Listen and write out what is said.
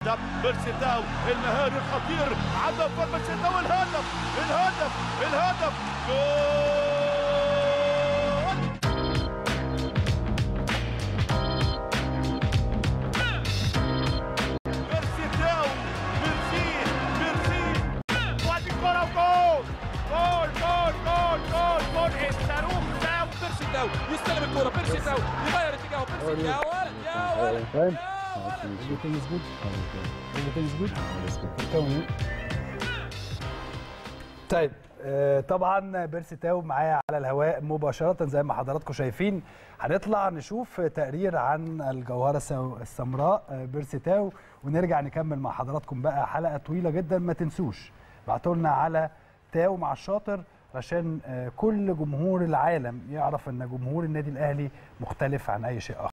ده بيرسيتاو المهاري الخطير عدى فوق بيرسيتاو الهدف الهدف الهدف جول بيرسيتاو بيرسي بيرسي وادي الكرة وجول جول جول جول جول جول الصاروخ ده بيرسيتاو يستلم الكرة بيرسيتاو يغير اتجاهه بيرسيتاو يا ولد يا ولد Fine. يا ولد Everything is good. Everything is good. Tell me. طيب آه، طبعا بيرسي تاو معايا على الهواء مباشرة زي ما حضراتكم شايفين هنطلع نشوف تقرير عن الجوهرة السو- السمراء آه، بيرسي تاو ونرجع نكمل مع حضراتكم بقى حلقة طويلة جدا ما تنسوش بعتوا لنا على تاو مع الشاطر عشان آه، كل جمهور العالم يعرف ان جمهور النادي الاهلي مختلف عن اي شيء اخر